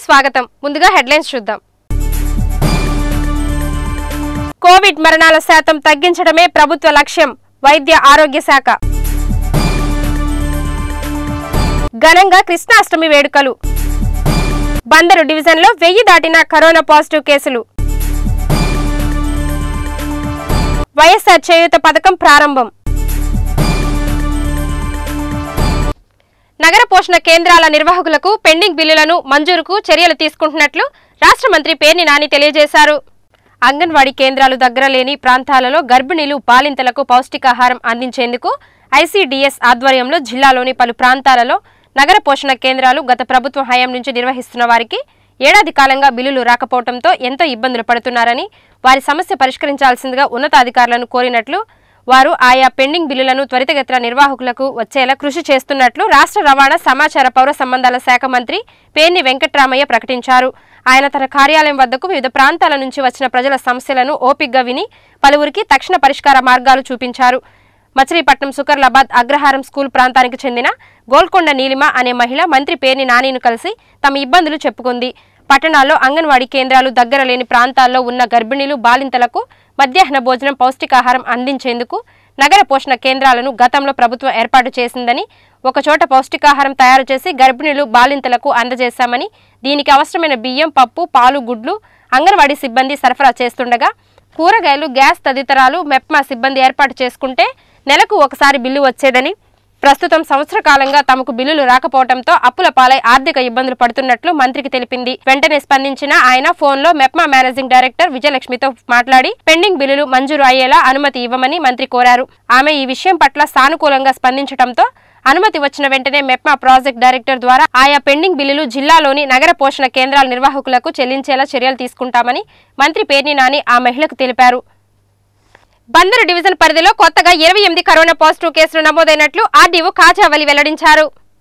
స్వాగతం ముందుగా హెడ్లైన్స్ చూద్దాం కోవిడ్ మరణాల శాతం తగ్గించడమే ప్రభుత్వ లక్ష్యం వైద్య ఆరోగ్య శాఖ ఘనంగా కృష్ణాష్టమి వేడుకలు బందరు డివిజన్లో వెయ్యి దాటిన కరోనా పాజిటివ్ కేసులు వైఎస్ఆర్ చేయూత పథకం ప్రారంభం నగర పోషణ కేంద్రాల నిర్వాహకులకు పెండింగ్ బిల్లులను మంజూరుకు చర్యలు తీసుకుంటున్నట్లు రాష్ట్ర మంత్రి పేర్ని నాని తెలియజేశారు అంగన్వాడీ కేంద్రాలు దగ్గర లేని ప్రాంతాలలో గర్భిణీలు బాలింతలకు పౌష్టికాహారం అందించేందుకు ఐసీడీఎస్ ఆధ్వర్యంలో జిల్లాలోని పలు ప్రాంతాలలో నగర పోషణ కేంద్రాలు గత ప్రభుత్వం హయాం నుంచి నిర్వహిస్తున్న వారికి ఏడాది కాలంగా బిల్లులు రాకపోవడంతో ఎంతో ఇబ్బందులు పడుతున్నారని వారి సమస్య పరిష్కరించాల్సిందిగా ఉన్నతాధికారులను కోరినట్లు వారు ఆయా పెండింగ్ బిల్లులను త్వరితగతిన నిర్వాహకులకు వచ్చేలా కృషి చేస్తున్నట్లు రాష్ట్ర రవాణా సమాచార పౌర సంబంధాల శాఖ మంత్రి పేర్ని వెంకట్రామయ్య ప్రకటించారు ఆయన తన కార్యాలయం వద్దకు వివిధ ప్రాంతాల నుంచి వచ్చిన ప్రజల సమస్యలను ఓపిగ్గా విని పలువురికి తక్షణ పరిష్కార మార్గాలు చూపించారు మచిలీపట్నం సుకర్లాబాద్ అగ్రహారం స్కూల్ ప్రాంతానికి చెందిన గోల్కొండ నీలిమ అనే మహిళ మంత్రి పేర్ని నానిను కలిసి తమ ఇబ్బందులు చెప్పుకుంది పట్టణాల్లో అంగన్వాడీ కేంద్రాలు దగ్గర లేని ప్రాంతాల్లో ఉన్న గర్భిణీలు బాలింతలకు మధ్యాహ్న భోజనం పౌష్టికాహారం అందించేందుకు నగర పోషణ కేంద్రాలను గతంలో ప్రభుత్వం ఏర్పాటు చేసిందని ఒకచోట పౌష్టికాహారం తయారు చేసి గర్భిణీలు బాలింతలకు అందజేశామని దీనికి అవసరమైన బియ్యం పప్పు పాలు గుడ్లు అంగన్వాడీ సిబ్బంది సరఫరా చేస్తుండగా కూరగాయలు గ్యాస్ తదితరాలు మెప్మా సిబ్బంది ఏర్పాటు చేసుకుంటే నెలకు ఒకసారి బిల్లు వచ్చేదని ప్రస్తుతం సంవత్సర కాలంగా తమకు బిల్లులు రాకపోవడంతో అప్పుల పాలై ఆర్థిక ఇబ్బందులు పడుతున్నట్లు మంత్రికి తెలిపింది వెంటనే స్పందించిన ఆయన ఫోన్లో మెప్మా మేనేజింగ్ డైరెక్టర్ విజయలక్ష్మితో మాట్లాడి పెండింగ్ బిల్లులు మంజూరు అయ్యేలా అనుమతి ఇవ్వమని మంత్రి కోరారు ఆమె ఈ విషయం పట్ల సానుకూలంగా స్పందించడంతో అనుమతి వచ్చిన వెంటనే మెప్మా ప్రాజెక్ట్ డైరెక్టర్ ద్వారా ఆయా పెండింగ్ బిల్లులు జిల్లాలోని నగర పోషణ కేంద్రాల నిర్వాహకులకు చెల్లించేలా చర్యలు తీసుకుంటామని మంత్రి పేర్ని నాని ఆ మహిళకు తెలిపారు బందరు డివిజన్ పరిధిలో కొత్తగా ఇరవై ఎనిమిది కరోనా పాజిటివ్ కేసులు నమోదైనట్లు ఆర్డీఓ కాజావలి వెల్లడించారు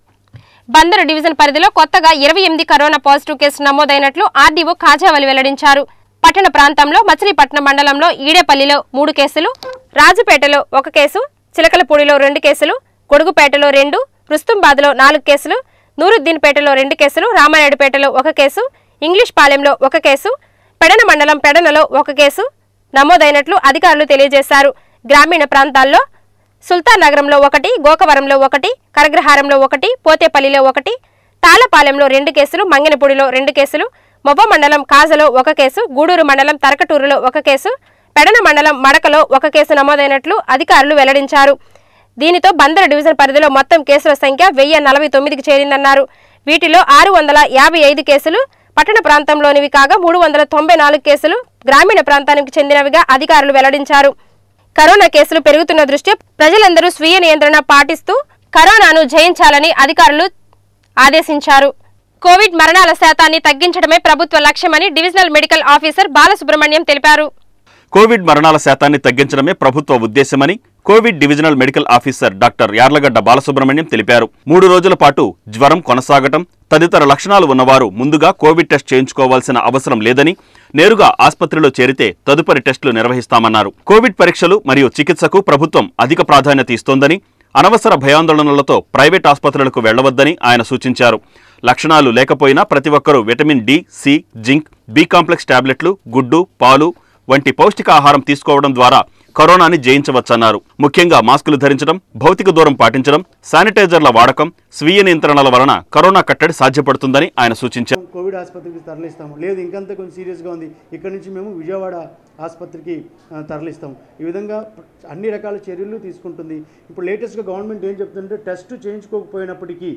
బందరు డివిజన్ పరిధిలో కొత్తగా ఇరవై ఎనిమిది కరోనా పాజిటివ్ కేసులు నమోదైనట్లు ఆర్డీఓ కాజావలి వెల్లడించారు పట్టణ ప్రాంతంలో మచిలీపట్నం మండలంలో ఈడేపల్లిలో మూడు కేసులు రాజుపేటలో ఒక కేసు చిలకలపూడిలో రెండు కేసులు కొడుగుపేటలో రెండు రుస్తుంబాద్లో నాలుగు కేసులు నూరుద్దీన్పేటలో రెండు కేసులు రామానాయుడుపేటలో ఒక కేసు ఇంగ్లీష్ పాలెంలో ఒక కేసు పెడన మండలం పెడనలో ఒక కేసు నమోదైనట్లు అధికారులు తెలియజేశారు గ్రామీణ ప్రాంతాల్లో సుల్తాన్ నగరంలో ఒకటి గోకవరంలో ఒకటి కరగ్రహారంలో ఒకటి పోతేపల్లిలో ఒకటి తాళపాలెంలో రెండు కేసులు మంగనపూడిలో రెండు కేసులు మొబ మండలం కాజలో ఒక కేసు గూడూరు మండలం తరకటూరులో ఒక కేసు పెడన మండలం మడకలో ఒక కేసు నమోదైనట్లు అధికారులు వెల్లడించారు దీనితో బందర డివిజన్ పరిధిలో మొత్తం కేసుల సంఖ్య వెయ్యి నలభై తొమ్మిదికి చేరిందన్నారు వీటిలో ఆరు వందల యాభై ఐదు కేసులు పట్టణ ప్రాంతంలోనివి కాగా మూడు వందల తొంభై నాలుగు కేసులు గ్రామీణ ప్రాంతానికి చెందినవిగా అధికారులు వెల్లడించారు కరోనా కేసులు పెరుగుతున్న దృష్ట్యా ప్రజలందరూ స్వీయ నియంత్రణ పాటిస్తూ కరోనాను జయించాలని అధికారులు ఆదేశించారు కోవిడ్ మరణాల శాతాన్ని తగ్గించడమే ప్రభుత్వ లక్ష్యమని డివిజనల్ మెడికల్ ఆఫీసర్ బాలసుబ్రహ్మణ్యం తెలిపారు కోవిడ్ మరణాల శాతాన్ని తగ్గించడమే ప్రభుత్వ ఉద్దేశమని Covid divisional medical officer doctor Yarlagadda Balasubrahmanyam తెలిపారు మూడు రోజుల పాటు జ్వరం కొనసాగటం తదితర లక్షణాలు ఉన్నవారు ముందుగా కోవిడ్ టెస్ట్ చేయించుకోవాల్సిన అవసరం లేదని నేరుగా ఆసుపత్రిలో చేరితే తదుపరి టెస్టులు నిర్వహిస్తామన్నారు కోవిడ్ పరీక్షలు మరియు చికిత్సకు ప్రభుత్వం అధిక ప్రాధాన్యత ఇస్తోందని అనవసర భయాందోళనలతో ప్రైవేట్ ఆసుపత్రులకు వెళ్లవద్దని ఆయన సూచించారు లక్షణాలు లేకపోయినా ప్రతి ఒక్కరూ vitamin D C zinc B complex టాబ్లెట్లు గుడ్డు పాలు వంటి పౌష్టికాహారం తీసుకోవడం ద్వారా కరోనాని జయించవచ్చన్నారు ముఖ్యంగా మాస్కులు ధరించడం భౌతిక దూరం పాటించడం శానిటైజర్ల వాడకం స్వీయ నియంత్రణల వలన కరోనా కట్టడి సాధ్యపడుతుందని ఆయన సూచించారు కోవిడ్ ఆసుపత్రికి తరలిస్తాము లేదు ఇంకంత కొంచెం సీరియస్గా ఉంది ఇక్కడ నుంచి మేము విజయవాడ ఆసుపత్రికి ఆ, తరలిస్తాము ఈ విధంగా అన్ని రకాల చర్యలు తీసుకుంటుంది ఇప్పుడు లేటెస్ట్గా గవర్నమెంట్ ఏం చెప్తుందంటే టెస్ట్ చేయించుకోకపోయినప్పటికీ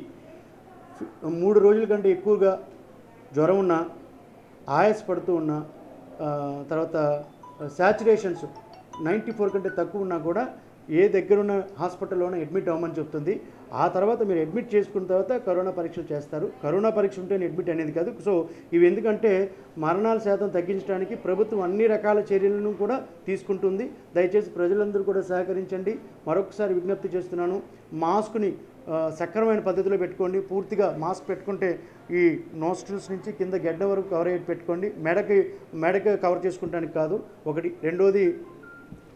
ఫి- మూడు రోజుల కంటే ఎక్కువగా జ్వరం ఉన్నా ఆయాసపడుతూ ఉన్నా ఆ, తర్వాత శాచురేషన్స్ నైంటీ ఫోర్ కంటే తక్కువ ఉన్నా కూడా ఏ దగ్గరున్న హాస్పిటల్లోనే అడ్మిట్ అవ్వమని చెప్తుంది ఆ తర్వాత మీరు అడ్మిట్ చేసుకున్న తర్వాత కరోనా పరీక్షలు చేస్తారు కరోనా పరీక్ష ఉంటేనే అడ్మిట్ అనేది కాదు సో ఇవి ఎందుకంటే మరణాల శాతం తగ్గించడానికి ప్రభుత్వం అన్ని రకాల చర్యలను కూడా తీసుకుంటుంది దయచేసి ప్రజలందరూ కూడా సహకరించండి మరొకసారి విజ్ఞప్తి చేస్తున్నాను మాస్క్ని ఆ, సక్రమైన పద్ధతిలో పెట్టుకోండి పూర్తిగా మాస్క్ పెట్టుకుంటే ఈ నోస్ట్రిల్స్ నుంచి కింద గెడ్డ వరకు కవర్ అయ్యి పెట్టుకోండి మెడకి మెడకి కవర్ చేసుకుంటానికి కాదు ఒకటి రెండోది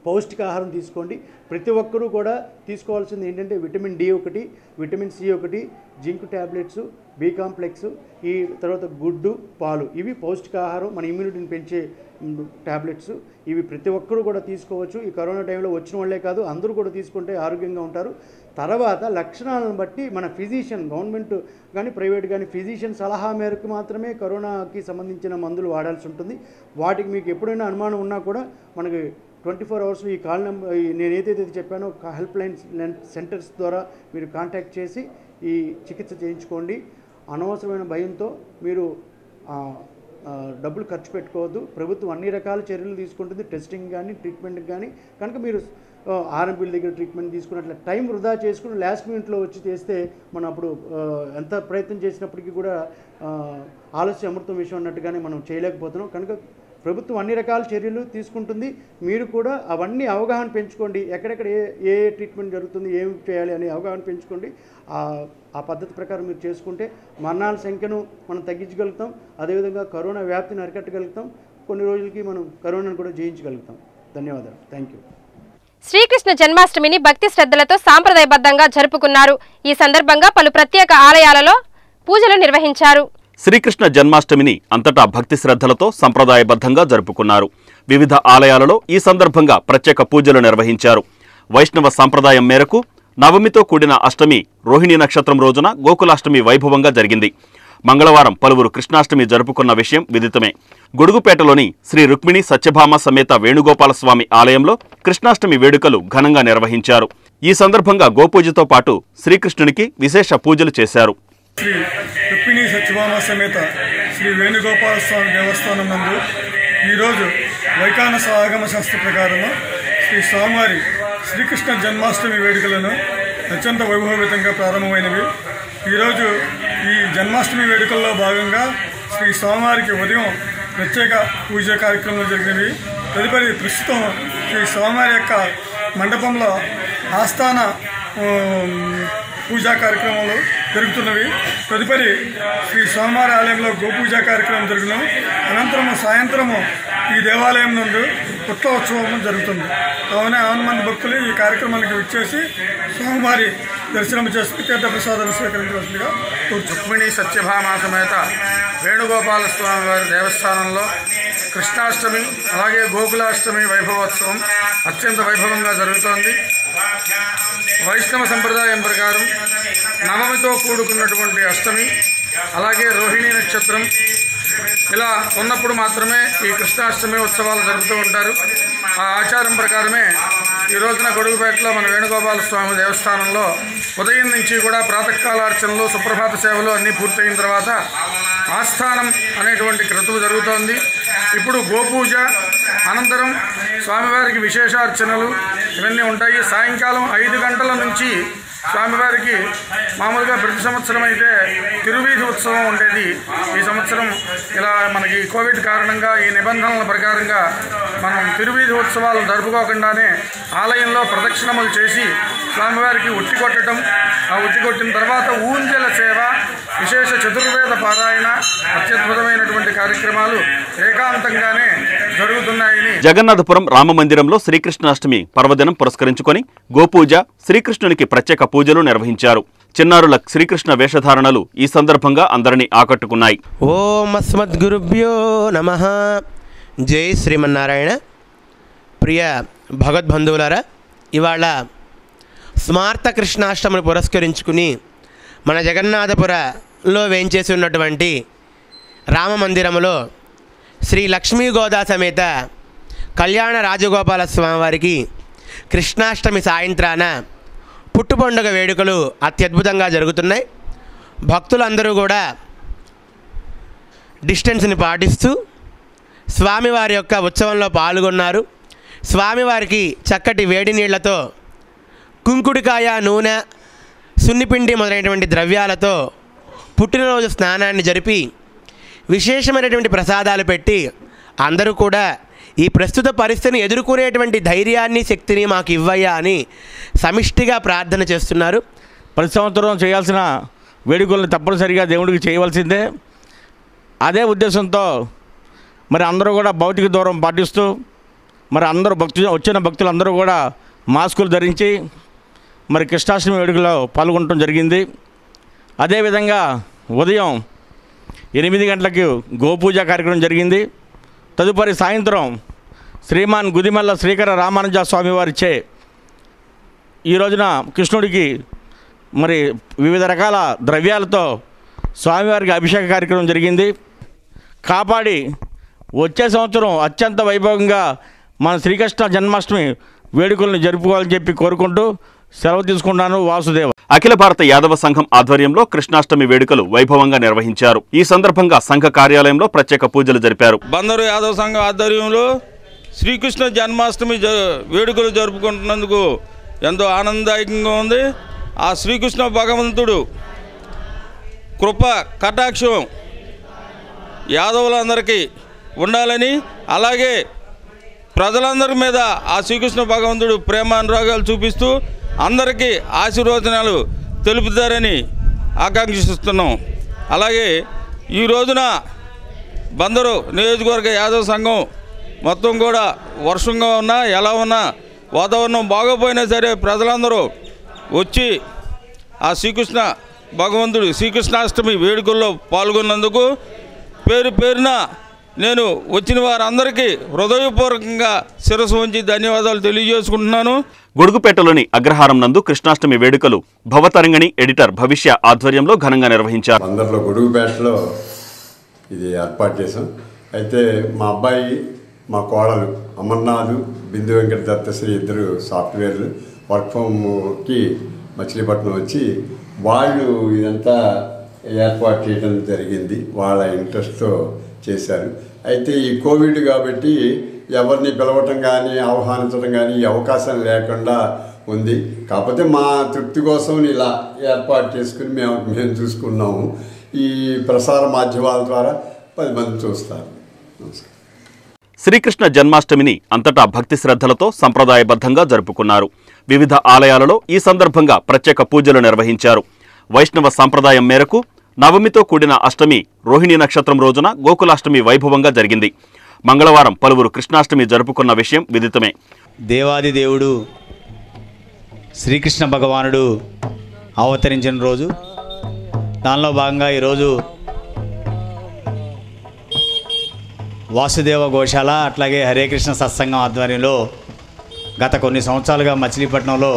పౌష్టికాహారం తీసుకోండి ప్రతి ఒక్కరూ కూడా తీసుకోవాల్సింది ఏంటంటే విటమిన్ డి ఒకటి విటమిన్ సి ఒకటి జింక్ ట్యాబ్లెట్స్ బి కాంప్లెక్స్ ఈ తర్వాత గుడ్డు పాలు ఇవి పౌష్టికాహారం మన ఇమ్యూనిటీని పెంచే ట్యాబ్లెట్స్ ఇవి ప్రతి ఒక్కరూ కూడా తీసుకోవచ్చు ఈ కరోనా టైంలో వచ్చిన వాళ్ళే కాదు అందరూ కూడా తీసుకుంటే ఆరోగ్యంగా ఉంటారు తర్వాత లక్షణాలను బట్టి మన ఫిజిషియన్ గవర్నమెంట్ కానీ ప్రైవేట్ కానీ ఫిజిషియన్ సలహా మేరకు మాత్రమే కరోనాకి సంబంధించిన మందులు వాడాల్సి ఉంటుంది వాటికి మీకు ఎప్పుడైనా అనుమానం ఉన్నా కూడా మనకి ట్వంటీ ఫోర్ అవర్స్లో ఈ కాల్ నెంబర్ నేను ఏదైతే చెప్పానో హెల్ప్ లైన్ సెంటర్స్ ద్వారా మీరు కాంటాక్ట్ చేసి ఈ చికిత్స చేయించుకోండి అనవసరమైన భయంతో మీరు ఆ, ఆ, డబ్బులు ఖర్చు పెట్టుకోవద్దు ప్రభుత్వం అన్ని రకాల చర్యలు తీసుకుంటుంది టెస్టింగ్ కానీ ట్రీట్మెంట్ కానీ కనుక మీరు ఆర్ఎంపీల దగ్గర ట్రీట్మెంట్ తీసుకున్నట్ల టైం వృధా చేసుకుని లాస్ట్ మినిట్లో వచ్చి చేస్తే మనం అప్పుడు ఆ, ఎంత ప్రయత్నం చేసినప్పటికీ కూడా ఆ, ఆలస్య అమృతం విషయం అన్నట్టుగానే మనం చేయలేకపోతున్నాం కనుక ప్రభుత్వం అన్ని రకాల చర్యలు తీసుకుంటుంది మీరు కూడా అవన్నీ అవగాహన పెంచుకోండి ఎక్కడెక్కడ ఏ ఏ ట్రీట్మెంట్ జరుగుతుంది ఏం చేయాలి అనే అవగాహన పెంచుకోండి ఆ ఆ పద్ధతి ప్రకారం మీరు చేసుకుంటే మరణాల సంఖ్యను మనం తగ్గించగలుగుతాం అదేవిధంగా కరోనా వ్యాప్తిని అరికట్టగలుగుతాం కొన్ని రోజులకి మనం కరోనాను కూడా జయించగలుగుతాం ధన్యవాదాలు థ్యాంక్ యూ శ్రీకృష్ణ జన్మాష్టమిని భక్తి శ్రద్ధలతో సాంప్రదాయబద్ధంగా జరుపుకున్నారు ఈ సందర్భంగా పలు ప్రత్యేక ఆలయాలలో పూజలు నిర్వహించారు శ్రీకృష్ణ జన్మాష్టమిని అంతటా భక్తి శ్రద్ధలతో సంప్రదాయబద్ధంగా జరుపుకున్నారు వివిధ ఆలయాలలో ఈ సందర్భంగా ప్రత్యేక పూజలు నిర్వహించారు వైష్ణవ సంప్రదాయం మేరకు నవమితో కూడిన అష్టమి రోహిణి నక్షత్రం రోజున గోకులాష్టమి వైభవంగా జరిగింది మంగళవారం పలువురు కృష్ణాష్టమి జరుపుకున్న విషయం విదితమే గొడుగుపేటలోని శ్రీ రుక్మిణి సత్యభామ సమేత వేణుగోపాలస్వామి ఆలయంలో కృష్ణాష్టమి వేడుకలు ఘనంగా నిర్వహించారు ఈ సందర్భంగా గోపూజతో పాటు శ్రీకృష్ణునికి విశేష పూజలు చేశారు శ్రీ రుక్మిణి సత్యభామ సమేత శ్రీ వేణుగోపాల స్వామి దేవస్థానం నందు ఈరోజు వైకానస ఆగమ శాస్త్ర ప్రకారము శ్రీ స్వామివారి శ్రీకృష్ణ జన్మాష్టమి వేడుకలను అత్యంత వైభవయుతంగా ప్రారంభమైనవి ఈరోజు ఈ జన్మాష్టమి వేడుకల్లో భాగంగా శ్రీ స్వామివారికి ఉదయం ప్రత్యేక పూజ కార్యక్రమాలు జరిగినవి తదుపరి ప్రస్తుతం శ్రీ స్వామివారి యొక్క మండపంలో ఆస్థాన ఉమ్, పూజా కార్యక్రమాలు జరుగుతున్నవి తదుపరి శ్రీ స్వామివారి ఆలయంలో గోపూజా కార్యక్రమం జరుగును అనంతరము సాయంత్రము ఈ దేవాలయం నందు పుట్ట ఉత్సవం జరుగుతుంది కావున ఆరు మంది భక్తులు ఈ కార్యక్రమానికి విచ్చేసి స్వామివారి దర్శనం చేసుకుని తీర్థ ప్రసాదాలు స్వీకరించవలసిందిగా కోరుచున్నాను. రుక్మిణి సత్యభామ సమేత వేణుగోపాల స్వామి వారి దేవస్థానంలో కృష్ణాష్టమి అలాగే గోకులాష్టమి వైభవోత్సవం అత్యంత వైభవంగా జరుగుతోంది వైష్ణవ సంప్రదాయం ప్రకారం నవమితో కూడుకున్నటువంటి అష్టమి అలాగే రోహిణి నక్షత్రం ఇలా ఉన్నప్పుడు మాత్రమే ఈ కృష్ణాష్టమి ఉత్సవాలు జరుపుతూ ఉంటారు ఆ ఆచారం ప్రకారమే ఈ రోజున గొడుగుపేటలో మన వేణుగోపాల స్వామి దేవస్థానంలో ఉదయం నుంచి కూడా ప్రాతకాలార్చనలు సుప్రభాత సేవలు అన్నీ పూర్తయిన తర్వాత ఆస్థానం అనేటువంటి క్రతువు జరుగుతోంది ఇప్పుడు గోపూజ అనంతరం స్వామివారికి విశేషార్చనలు ఇవన్నీ ఉంటాయి సాయంకాలం ఐదు గంటల నుంచి స్వామివారికి మామూలుగా ప్రతి సంవత్సరం అయితే తిరువీధి ఉత్సవం ఉండేది ఈ సంవత్సరం ఇలా మనకి కోవిడ్ కారణంగా ఈ నిబంధనల ప్రకారంగా మనం తిరువీధి ఉత్సవాలు జరుపుకోకుండానే ఆలయంలో ప్రదక్షిణములు చేసి స్వామివారికి ఉట్టి కొట్టడం ఆ ఉట్టి కొట్టిన తర్వాత ఊంజల సేవ విశేష చతుర్వేద పారాయణ అత్యద్భుతమైనటువంటి కార్యక్రమాలు ఏకాంతంగానే జరుగుతున్నాయని జగన్నాథపురం రామమందిరంలో శ్రీకృష్ణాష్టమి పర్వదినం పురస్కరించుకొని గోపూజ శ్రీకృష్ణునికి ప్రత్యేక పూజలు నిర్వహించారు చిన్నారుల శ్రీకృష్ణ వేషధారణలు ఈ సందర్భంగా అందరినీ ఆకట్టుకున్నాయి ఓం అస్మద్గురుభ్యో నమ జై శ్రీమన్నారాయణ ప్రియ భగవద్బంధువులారా ఇవాళ స్మార్త కృష్ణాష్టమిని పురస్కరించుకుని మన జగన్నాథపురలో వేంచేసి ఉన్నటువంటి రామమందిరములో శ్రీ లక్ష్మీ గోదా సమేత కళ్యాణ రాజగోపాల స్వామివారికి కృష్ణాష్టమి సాయంత్రాన పుట్టు పండుగ వేడుకలు అత్యద్భుతంగా జరుగుతున్నాయి భక్తులందరూ కూడా డిస్టెన్స్ని పాటిస్తూ స్వామివారి యొక్క ఉత్సవంలో పాల్గొన్నారు స్వామివారికి చక్కటి వేడి నీళ్లతో కుంకుడికాయ నూనె సున్నిపిండి మొదలైనటువంటి ద్రవ్యాలతో పుట్టినరోజు స్నానాన్ని జరిపి విశేషమైనటువంటి ప్రసాదాలు పెట్టి అందరూ కూడా ఈ ప్రస్తుత పరిస్థితిని ఎదుర్కొనేటువంటి ధైర్యాన్ని శక్తిని మాకు ఇవ్వయ్యా అని సమిష్టిగా ప్రార్థన చేస్తున్నారు ప్రతి సంవత్సరం చేయాల్సిన వేడుకలను తప్పనిసరిగా దేవుడికి చేయవలసిందే అదే ఉద్దేశంతో మరి అందరూ కూడా భౌతిక దూరం పాటిస్తూ మరి అందరూ భక్తు వచ్చిన భక్తులందరూ కూడా మాస్కులు ధరించి మరి కృష్ణాష్టమి వేడుకలో పాల్గొనడం జరిగింది అదేవిధంగా ఉదయం ఎనిమిది గంటలకు గోపూజ కార్యక్రమం జరిగింది తదుపరి సాయంత్రం శ్రీమాన్ గుదిమల్ల శ్రీకర రామానుజ స్వామి వారిచే ఈ రోజున కృష్ణుడికి మరి వివిధ రకాల ద్రవ్యాలతో స్వామివారికి అభిషేక కార్యక్రమం జరిగింది కాపాడి వచ్చే సంవత్సరం అత్యంత వైభవంగా మన శ్రీకృష్ణ జన్మాష్టమి వేడుకలను జరుపుకోవాలని చెప్పి కోరుకుంటూ సెలవు తీసుకుంటాను వాసుదేవ అఖిల భారత యాదవ సంఘం ఆధ్వర్యంలో కృష్ణాష్టమి వేడుకలు వైభవంగా నిర్వహించారు ఈ సందర్భంగా సంఘ కార్యాలయంలో ప్రత్యేక పూజలు జరిపారు బందరు యాదవ్ సంఘం ఆధ్వర్యంలో శ్రీకృష్ణ జన్మాష్టమి జ వేడుకలు జరుపుకుంటున్నందుకు ఎంతో ఆనందదాయకంగా ఉంది ఆ శ్రీకృష్ణ భగవంతుడు కృప కటాక్షం యాదవులందరికీ ఉండాలని అలాగే ప్రజలందరి మీద ఆ శ్రీకృష్ణ భగవంతుడు ప్రేమ అనురాగాలు చూపిస్తూ అందరికీ ఆశీర్వచనాలు తెలుపుతారని ఆకాంక్షిస్తున్నాం అలాగే ఈ రోజున బందరు నియోజకవర్గ యాదవ సంఘం మొత్తం కూడా వర్షంగా ఉన్నా ఎలా ఉన్నా వాతావరణం బాగోపోయినా సరే ప్రజలందరూ వచ్చి ఆ శ్రీకృష్ణ భగవంతుడు శ్రీకృష్ణాష్టమి వేడుకల్లో పాల్గొన్నందుకు పేరు పేరున నేను వచ్చిన వారందరికీ హృదయపూర్వకంగా శిరస్సు ఉంచి ధన్యవాదాలు తెలియజేసుకుంటున్నాను గొడుగుపేటలోని అగ్రహారం నందు కృష్ణాష్టమి వేడుకలు భవతరంగిణి ఎడిటర్ భవిష్య ఆధ్వర్యంలో ఘనంగా నిర్వహించారు అందరిలో గొడుగుపేటలో ఇది ఏర్పాటు చేసాం అయితే మా అబ్బాయి మా కోడలు అమర్నాథ్ బిందు వెంకట దత్తశ్రీ ఇద్దరు సాఫ్ట్వేర్లు వర్క్ ఫ్రమ్కి మచిలీపట్నం వచ్చి వాళ్ళు ఇదంతా ఏర్పాటు చేయడం జరిగింది వాళ్ళ ఇంట్రెస్ట్తో చేశారు అయితే ఈ కోవిడ్ కాబట్టి ఎవరిని పిలవటం కానీ ఆహ్వానించడం కానీ ఈ అవకాశం లేకుండా ఉంది కాకపోతే మా తృప్తి కోసం ఇలా ఏర్పాటు చేసుకుని మేము మేము చూసుకున్నాము ఈ ప్రసార మాధ్యమాల ద్వారా పది మంది చూస్తారు నమస్కారం శ్రీకృష్ణ జన్మాష్టమిని అంతటా భక్తి శ్రద్ధలతో సంప్రదాయబద్ధంగా జరుపుకున్నారు వివిధ ఆలయాలలో ఈ సందర్భంగా ప్రత్యేక పూజలు నిర్వహించారు వైష్ణవ సంప్రదాయం మేరకు నవమితో కూడిన అష్టమి రోహిణి నక్షత్రం రోజున గోకులాష్టమి వైభవంగా జరిగింది మంగళవారం పలువురు కృష్ణాష్టమి జరుపుకున్న విషయం విదితమే దేవాది దేవుడు శ్రీకృష్ణ భగవానుడు అవతరించిన రోజు దానిలో భాగంగా ఈరోజు వాసుదేవ గోశాల అట్లాగే హరే కృష్ణ సత్సంగం ఆధ్వర్యంలో గత కొన్ని సంవత్సరాలుగా మచిలీపట్నంలో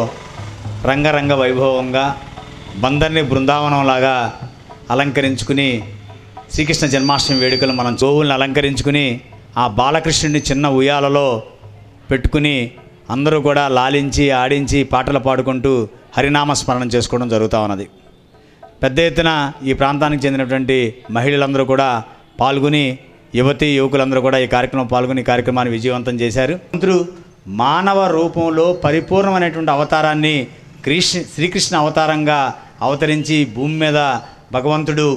రంగరంగ వైభవంగా బందర్ని బృందావనంలాగా అలంకరించుకుని శ్రీకృష్ణ జన్మాష్టమి వేడుకలు మనం గోవుల్ని అలంకరించుకుని ఆ బాలకృష్ణుడిని చిన్న ఉయ్యాలలో పెట్టుకుని అందరూ కూడా లాలించి ఆడించి పాటలు పాడుకుంటూ హరినామ స్మరణం చేసుకోవడం జరుగుతూ ఉన్నది పెద్ద ఎత్తున ఈ ప్రాంతానికి చెందినటువంటి మహిళలందరూ కూడా పాల్గొని యువతి యువకులందరూ కూడా ఈ కార్యక్రమం పాల్గొని ఈ కార్యక్రమాన్ని విజయవంతం చేశారు భగవంతుడు మానవ రూపంలో పరిపూర్ణమైనటువంటి అవతారాన్ని కృష్ణ శ్రీకృష్ణ అవతారంగా అవతరించి భూమి మీద భగవంతుడు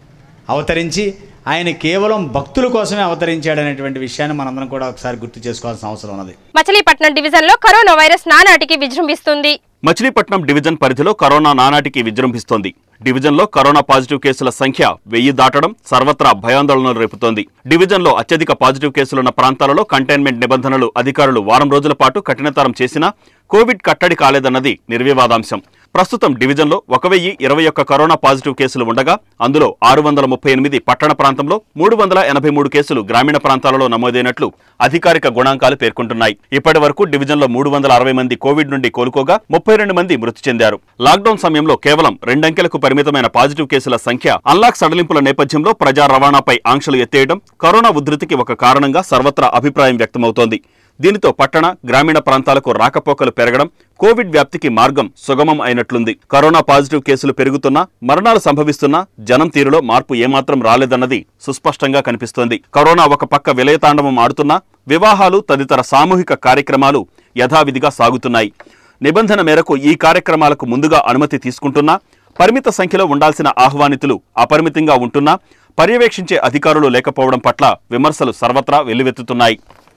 అవతరించి ఆయన కేవలం భక్తుల కోసమే అవతరించాడనేటువంటి విషయాన్ని మనందరం కూడా ఒకసారి గుర్తు చేసుకోవాల్సిన అవసరం ఉన్నది మచిలీపట్నం డివిజన్లో కరోనా వైరస్ నానాటికి విజృంభిస్తుంది మచిలీపట్నం డివిజన్ పరిధిలో కరోనా నానాటికి విజృంభిస్తోంది డివిజన్లో కరోనా పాజిటివ్ కేసుల సంఖ్య వెయ్యి దాటడం సర్వత్రా భయాందోళనలు రేపుతోంది డివిజన్లో అత్యధిక పాజిటివ్ కేసులున్న ప్రాంతాలలో కంటైన్మెంట్ నిబంధనలు అధికారులు వారం రోజుల పాటు కఠినతరం చేసినా కోవిడ్ కట్టడి కాలేదన్నది నిర్వివాదాంశం ప్రస్తుతం డివిజన్లో ఒక వెయ్యి ఇరవై ఒక్క కరోనా పాజిటివ్ కేసులు ఉండగా అందులో ఆరు వందల ముప్పై ఎనిమిది పట్టణ ప్రాంతంలో మూడు వందల ఎనభై మూడు కేసులు గ్రామీణ ప్రాంతాలలో నమోదైనట్లు అధికారిక గుణాంకాలు పేర్కొంటున్నాయి ఇప్పటి వరకు డివిజన్లో మూడు వందల అరవై మంది కోవిడ్ నుండి కోలుకోగా ముప్పై రెండు మంది మృతి చెందారు లాక్డౌన్ సమయంలో కేవలం రెండంకెలకు పరిమితమైన పాజిటివ్ కేసుల సంఖ్య అన్లాక్ సడలింపుల నేపథ్యంలో ప్రజా రవాణాపై ఆంక్షలు ఎత్తేయడం కరోనా ఉధృతికి ఒక కారణంగా సర్వత్రా అభిప్రాయం వ్యక్తమవుతోంది దీనితో పట్టణ గ్రామీణ ప్రాంతాలకు రాకపోకలు పెరగడం కోవిడ్ వ్యాప్తికి మార్గం సుగమం అయినట్లుంది కరోనా పాజిటివ్ కేసులు పెరుగుతున్నా మరణాలు సంభవిస్తున్నా జనం తీరులో మార్పు ఏమాత్రం రాలేదన్నది సుస్పష్టంగా కనిపిస్తోంది కరోనా ఒక పక్క విలయతాండవం ఆడుతున్నా వివాహాలు తదితర సామూహిక కార్యక్రమాలు యథావిధిగా సాగుతున్నాయి నిబంధన మేరకు ఈ కార్యక్రమాలకు ముందుగా అనుమతి తీసుకుంటున్నా పరిమిత సంఖ్యలో ఉండాల్సిన ఆహ్వానితులు అపరిమితంగా ఉంటున్నా పర్యవేక్షించే అధికారులు లేకపోవడం పట్ల విమర్శలు సర్వత్రా వెల్లువెత్తుతున్నాయి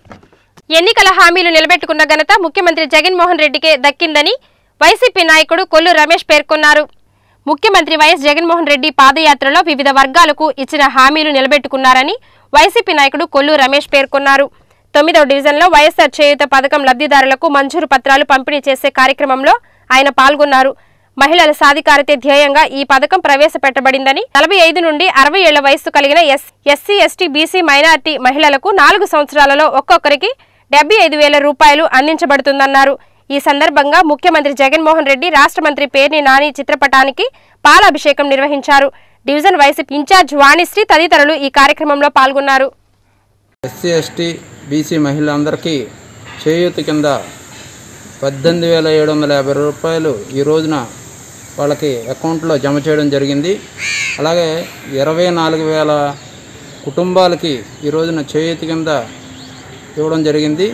ఎన్నికల హామీలు నిలబెట్టుకున్న ఘనత ముఖ్యమంత్రి జగన్మోహన్ రెడ్డికే దక్కిందని వైసీపీ నాయకుడు కొల్లు రమేష్ పేర్కొన్నారు ముఖ్యమంత్రి వైఎస్ జగన్మోహన్ రెడ్డి పాదయాత్రలో వివిధ వర్గాలకు ఇచ్చిన హామీలు నిలబెట్టుకున్నారని వైసీపీ నాయకుడు కొల్లు రమేష్ పేర్కొన్నారు తొమ్మిదవ డివిజన్లో వైఎస్ఆర్ చేయూత పథకం లబ్ధిదారులకు మంజూరు పత్రాలు పంపిణీ చేసే కార్యక్రమంలో ఆయన పాల్గొన్నారు మహిళల సాధికారతే ధ్యేయంగా ఈ పథకం ప్రవేశపెట్టబడిందని నలభై ఐదు నుండి అరవై ఏళ్ల వయస్సు కలిగిన S SC ST BC minority మహిళలకు నాలుగు సంవత్సరాలలో ఒక్కొక్కరికి డెబ్బై ఐదు వేల రూపాయలు అందించబడుతుందన్నారు ఈ సందర్భంగా ముఖ్యమంత్రి జగన్మోహన్ రెడ్డి రాష్ట్ర మంత్రి పేర్ని నాని చిత్రపటానికి పాలాభిషేకం నిర్వహించారు డివిజన్ వైసీపీ ఇన్ఛార్జ్ వాణిశ్రీ తదితరులు ఈ కార్యక్రమంలో పాల్గొన్నారు ఎస్సీ ఎస్టీ బీసీ మహిళలందరికీ చేయూత కింద పద్దెనిమిది వేల ఏడు వందల యాభై రూపాయలు ఈ రోజున వాళ్ళకి అకౌంట్లో జమ చేయడం జరిగింది అలాగే ఇరవై నాలుగు వేల కుటుంబాలకి ఈ రోజున చేయూత కింద ఇవ్వడం జరిగింది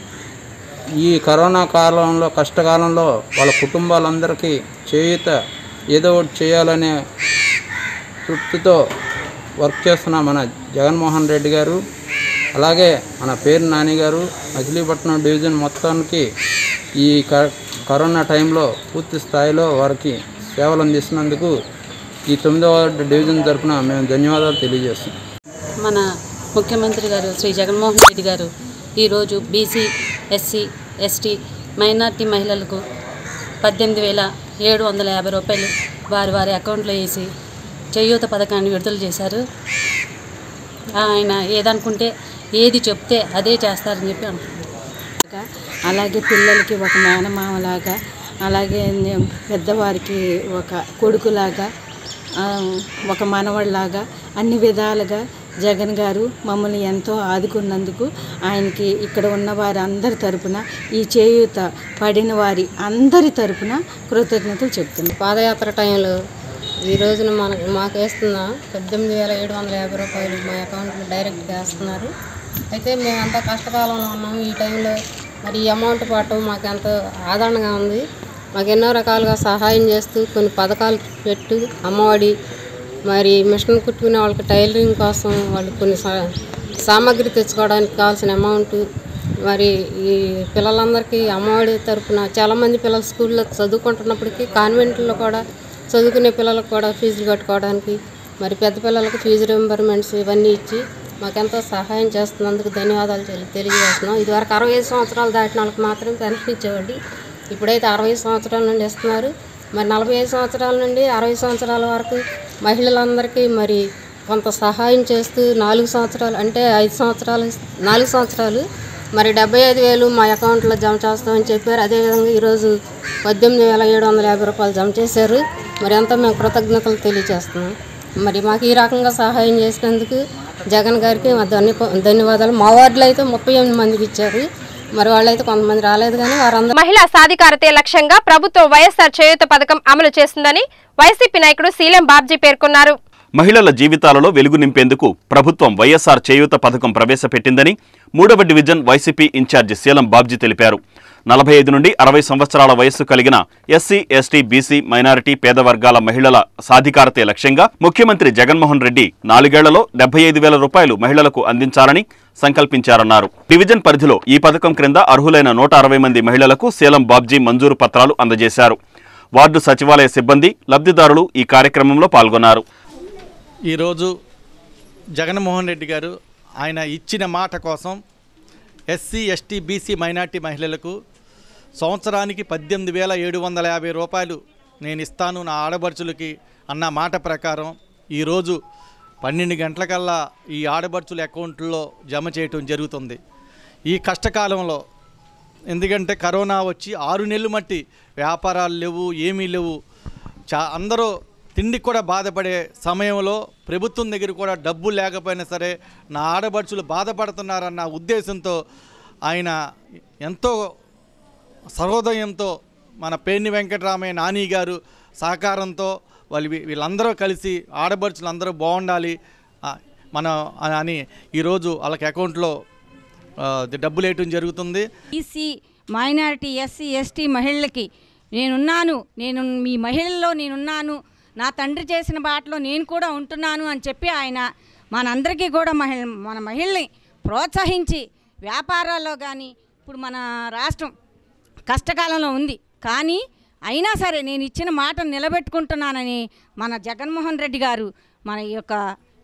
ఈ కరోనా కాలంలో కష్టకాలంలో వాళ్ళ కుటుంబాలందరికీ చేయూత ఏదో ఒకటి చేయాలనే తృప్తితో వర్క్ చేస్తున్న మన జగన్మోహన్ రెడ్డి గారు అలాగే మన పేరు నాని గారు మచిలీపట్నం డివిజన్ మొత్తానికి ఈ క- కరోనా టైంలో పూర్తి స్థాయిలో వారికి సేవలు అందిస్తున్నందుకు ఈ తొమ్మిదవ డివిజన్ తరఫున మేము ధన్యవాదాలు తెలియజేస్తున్నాం మన ముఖ్యమంత్రి గారు శ్రీ జగన్మోహన్ రెడ్డి గారు ఈరోజు బీసీ ఎస్సీ ఎస్టీ మైనార్టీ మహిళలకు పద్దెనిమిది వేల ఏడు వందల యాభై రూపాయలు వారి వారి అకౌంట్లో వేసి చేయూత పథకాన్ని విడుదల చేశారు ఆయన ఏదనుకుంటే ఏది చెప్తే అదే చేస్తారని చెప్పి అనుకుంటున్నాను అలాగే పిల్లలకి ఒక మేనమామలాగా అలాగే నే- పెద్దవారికి ఒక కొడుకులాగా ఆ, ఒక మనవడిలాగా అన్ని విధాలుగా జగన్ గారు మమ్మల్ని ఎంతో ఆదుకున్నందుకు ఆయనకి ఇక్కడ ఉన్న వారి అందరి తరపున ఈ చేయూత పడిన వారి అందరి తరపున కృతజ్ఞతలు చెప్తున్నాను పాదయాత్ర టైంలో ఈ రోజున మనకు మాకు వేస్తున్న పద్దెనిమిది వేల ఏడు వందల యాభై రూపాయలు మా అకౌంట్లో డైరెక్ట్గా వేస్తున్నారు అయితే మేము అంత కష్టకాలంలో ఉన్నాము ఈ టైంలో మరి ఈ అమౌంట్ పాటు మాకు ఎంతో ఆదరణగా ఉంది మాకు ఎన్నో రకాలుగా సహాయం చేస్తూ కొన్ని పథకాలు పెట్టు అమ్మఒడి మరి మిషన్ కుట్టుకునే వాళ్ళకి టైలరింగ్ కోసం వాళ్ళు కొన్ని సా- సామాగ్రి తెచ్చుకోవడానికి కావాల్సిన అమౌంట్ మరి ఈ పిల్లలందరికీ అమ్మఒడి తరపున చాలామంది పిల్లలు స్కూల్లో చదువుకుంటున్నప్పటికీ కాన్వెంట్లో కూడా చదువుకునే పిల్లలకు కూడా ఫీజులు కట్టుకోవడానికి మరి పెద్ద పిల్లలకు ఫీజు రింబర్మెంట్స్ ఇవన్నీ ఇచ్చి మాకెంతో సహాయం చేస్తున్నందుకు ధన్యవాదాలు తెలి- తెలియజేస్తున్నాం ఇదివరకు అరవై ఐదు సంవత్సరాలు దాటిన వాళ్ళకి మాత్రం పెన్షన్ ఇచ్చేవాడి ఇప్పుడైతే అరవై సంవత్సరాల నుండి ఇస్తున్నారు మరి నలభై ఐదు సంవత్సరాల నుండి అరవై సంవత్సరాల వరకు మహిళలందరికీ మరి కొంత సహాయం చేస్తూ నాలుగు సంవత్సరాలు అంటే ఐదు సంవత్సరాలు నాలుగు సంవత్సరాలు మరి డెబ్బై ఐదు వేలు మా అకౌంట్లో జమ చేస్తామని చెప్పారు అదేవిధంగా ఈరోజు పద్దెనిమిది వేల ఏడు వందల యాభై రూపాయలు జమ చేశారు మరి ఎంతో మేము కృతజ్ఞతలు తెలియజేస్తున్నాం మరి మాకు ఈ రకంగా సహాయం చేసినందుకు జగన్ గారికి మా ధన్య ధన్యవాదాలు మా వార్డులో అయితే ముప్పై ఎనిమిది మందికి ఇచ్చారు మరి వాళ్ళైతే కొంతమంది రాలేదు కానీ వారందరూ మహిళా సాధికారతే లక్ష్యంగా ప్రభుత్వం వైఎస్ఆర్ చేయూత పథకం అమలు చేస్తుందని వైసీపీ నాయకుడు సీలం బాబ్జీ పేర్కొన్నారు మహిళల జీవితాలలో వెలుగు నింపేందుకు ప్రభుత్వం వైఎస్ఆర్ చేయూత పథకం ప్రవేశపెట్టిందని మూడవ division YCP incharge Seelam Babji తెలిపారు నలభై ఐదు నుండి అరవై సంవత్సరాల వయస్సు కలిగిన ఎస్సీ ఎస్టీ బీసీ మైనారిటీ పేద వర్గాల మహిళల సాధికారతే లక్ష్యంగా ముఖ్యమంత్రి జగన్మోహన్ రెడ్డి నాలుగేళ్లలో డెబ్బై ఐదు వేల రూపాయలు మహిళలకు అందించాలని సంకల్పించారన్నారు డివిజన్ పరిధిలో ఈ పథకం క్రింద అర్హులైన నూట అరవై మంది మహిళలకు శీలం బాబ్జీ మంజూరు పత్రాలు అందజేశారు వార్డు సచివాలయ సిబ్బంది లబ్ధిదారులు ఈ కార్యక్రమంలో పాల్గొన్నారు ఈరోజు జగన్మోహన్ రెడ్డి గారు ఆయన ఇచ్చిన మాట కోసం ఎస్సీ ఎస్టీ బీసీ మైనార్టీ మహిళలకు సంవత్సరానికి పద్దెనిమిది వేల ఏడు వందల యాభై రూపాయలు నేను ఇస్తాను నా ఆడబడుచులకి అన్న మాట ప్రకారం ఈరోజు పన్నెండు గంటలకల్లా ఈ ఆడబడుచుల అకౌంట్లో జమ చేయటం జరుగుతుంది ఈ కష్టకాలంలో ఎందుకంటే కరోనా వచ్చి ఆరు నెలలు మట్టి వ్యాపారాలు లేవు ఏమీ లేవు చా అందరూ తిండికి కూడా బాధపడే సమయంలో ప్రభుత్వం దగ్గర కూడా డబ్బు లేకపోయినా సరే నా ఆడబడుచులు బాధపడుతున్నారన్న ఉద్దేశంతో ఆయన ఎంతో సహృదయంతో మన పేర్ని వెంకటరామయ్య నాని గారు సహకారంతో వాళ్ళు వీ- వీళ్ళందరూ కలిసి ఆడబడుచులు అందరూ బాగుండాలి ఆ, మన అని ఈరోజు వాళ్ళకి అకౌంట్లో ఆ, డబ్బులు వేయటం జరుగుతుంది బీసీ మైనారిటీ ఎస్సీ ఎస్టీ మహిళలకి నేనున్నాను నేను మీ మహిళల్లో నేనున్నాను నా తండ్రి చేసిన బాటలో నేను కూడా ఉంటున్నాను అని చెప్పి ఆయన మనందరికీ కూడా మహిళ మన మహిళల్ని ప్రోత్సహించి వ్యాపారాల్లో కానీ ఇప్పుడు మన రాష్ట్రం కష్టకాలంలో ఉంది కానీ అయినా సరే నేను ఇచ్చిన మాట నిలబెట్టుకుంటున్నానని మన జగన్మోహన్ రెడ్డి గారు మన ఈ యొక్క